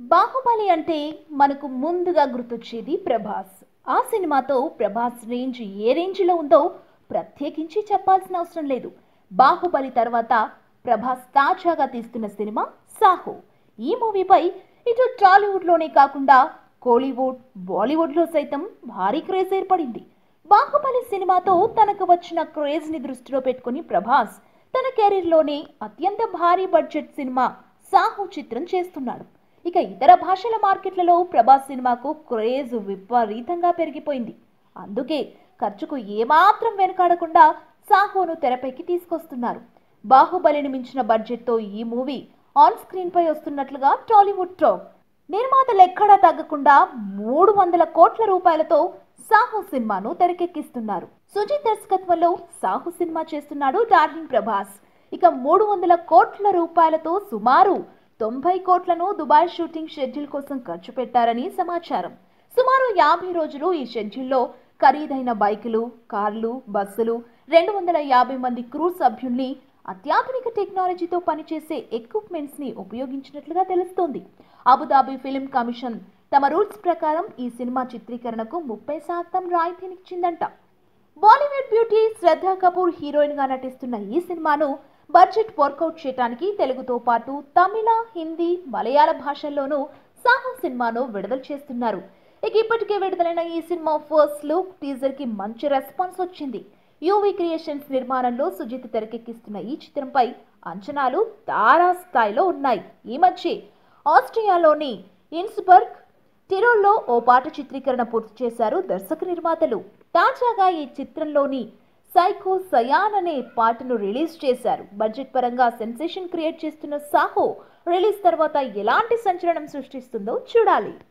బాహుబలి అంటే మనకు ముందుగా గుర్తొచ్చేది ప్రభాస్ ఆ సినిమాతో ప్రభాస్ రేంజ్ ఏ రేంజ్లో ఉందో ప్రత్యేకించి చెప్పాల్సిన అవసరం లేదు బాహుబలి తర్వాత ప్రభాస్ తాజాగా తీస్తున్న సినిమా సాహో ఈ మూవీపై ఇటు టాలీవుడ్లోనే కాకుండా కోలీవుడ్ బాలీవుడ్లో సైతం భారీ క్రేజ్ ఏర్పడింది బాహుబలి సినిమాతో తనకు వచ్చిన క్రేజ్ని దృష్టిలో పెట్టుకుని ప్రభాస్ తన కెరీర్లోనే అత్యంత భారీ బడ్జెట్ సినిమా సాహో చిత్రం చేస్తున్నాడు ఇక ఇతర భాషల మార్కెట్లలో ప్రభాస్ సినిమాకు క్రేజ్ విపరీతంగా పెరిగిపోయింది అందుకే ఖర్చుకు ఏమాత్రం వెనుకాడకుండా సాహోను తెరపైకి తీసుకొస్తున్నారు బాహుబలిని మించిన బడ్జెట్తో ఈ మూవీ ఆన్ స్క్రీన్ పై వస్తున్నట్లుగా టాలీవుడ్ టాక్ నిర్మాతలు ఎక్కడా తగ్గకుండా మూడు వందల కోట్ల రూపాయలతో సాహు సినిమాను తెరకెక్కిస్తున్నారు సుజిత్ దర్శకత్వంలో సాహు సినిమా చేస్తున్నాడు డార్లింగ్ ప్రభాస్ ఇక మూడు వందల కోట్ల రూపాయలతో సుమారు తొంభై కోట్లను దుబాయ్ షూటింగ్ షెడ్యూల్ కోసం ఖర్చు పెట్టారని సమాచారం సుమారు యాభై రోజులు ఈ షెడ్యూల్లో ఖరీదైన బైకులు కార్లు బస్సులు రెండు వందల యాభై మంది క్రూ సభ్యుల్ని అత్యాధునిక టెక్నాలజీతో పనిచేసే ఎక్విప్మెంట్స్ ని ఉపయోగించినట్లుగా తెలుస్తోంది అబుదాబి ఫిల్మ్ కమిషన్ తమ రూల్స్ ప్రకారం ఈ సినిమా చిత్రీకరణకు ముప్పై శాతం రాయితీనిచ్చిందంట Bollywood beauty Shraddha Kapoor heroine గా నటిస్తున్న ఈ సినిమాను బడ్జెట్ వర్కౌట్ చేయడానికి తెలుగుతో పాటు తమిళ హిందీ మలయాళ భాషల్లోనూ సాహో సినిమాను విడుదల చేస్తున్నారు ఇక ఇప్పటికే విడుదలైన ఈ సినిమా ఫస్ట్ లుక్ టీజర్ కి మంచి రెస్పాన్స్ వచ్చింది యూవీ క్రియేషన్స్ నిర్మాణంలో సుజిత్ తెరకెక్కిస్తున్న ఈ చిత్రంపై అంచనాలు తారా స్థాయిలో ఉన్నాయి ఈ మధ్య ఆస్ట్రియాలోని ఇన్స్బర్గ్ టిరోల్లో ఓ పాట చిత్రీకరణ పూర్తి చేశారు దర్శక నిర్మాతలు తాజాగా ఈ చిత్రంలోని సైకో సయాన్ అనే పాటను రిలీజ్ చేశారు బడ్జెట్ పరంగా సెన్సేషన్ క్రియేట్ చేస్తున్న సాహో రిలీజ్ తర్వాత ఎలాంటి సంచలనం సృష్టిస్తుందో చూడాలి